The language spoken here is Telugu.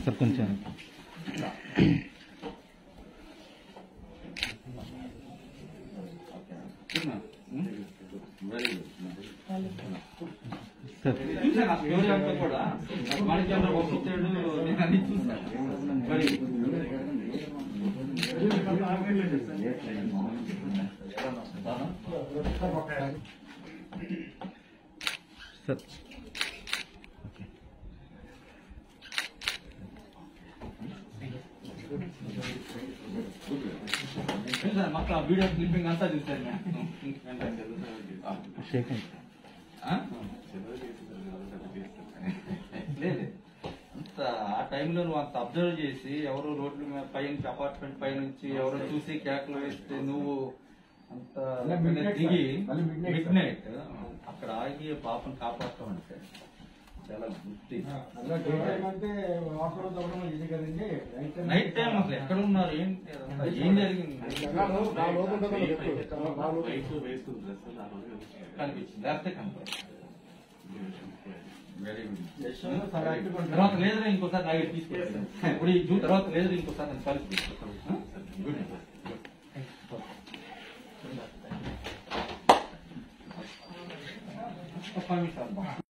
సార్ కొంచెం సార్ చూసాను ఆ స్టోరీ అంతా కూడా మాణిక్యంలో పంపించాడు నేను అన్ని చూసాను మరి సార్ ఓకే చూసాను మొత్తం ఆ వీడియో క్లిప్పింగ్ అంతా చూసాను షేక్ హ్యాండ్ ఆ? లేదు అంత ఆ టైంలో నువ్వు అంత అబ్జర్వ్ చేసి ఎవరు రోడ్ల మీద పై నుంచి అపార్ట్మెంట్ పై నుంచి ఎవరో చూసి కేకలు వేస్తే నువ్వు అంత మళ్ళీ midnight దిగి సార్. మళ్ళీ midnight మిడ్ సార్. నైట్ అక్కడ ఆగి పాపను కాపాడటం అంటే చాలా గుర్తి అందులో డే టైం అంటే వాటర్ తవ్వడం ఇది కదండి నైట్ టైం నైట్ టైం అసలు ఎక్కడ ఉన్నారు ఏంటి అదంతా ఏం జరిగింది జనాలు నా లోపల కదా చెప్పు. నా లోపల. కనిపించింది లేకపోతే కనపడదు వెరీ యశ్వంత్ చాలా active గా ఉంటాడు. తర్వాత లేదరా ఇంకోసారి నాగేట్ తీసుకొస్తాను ఇప్పుడు ఈ జూ తర్వాత లేదరా ఇంకోసారి నేను కలిసి తీసుకొస్తాను గుడ్ ఒక్క నిమిషం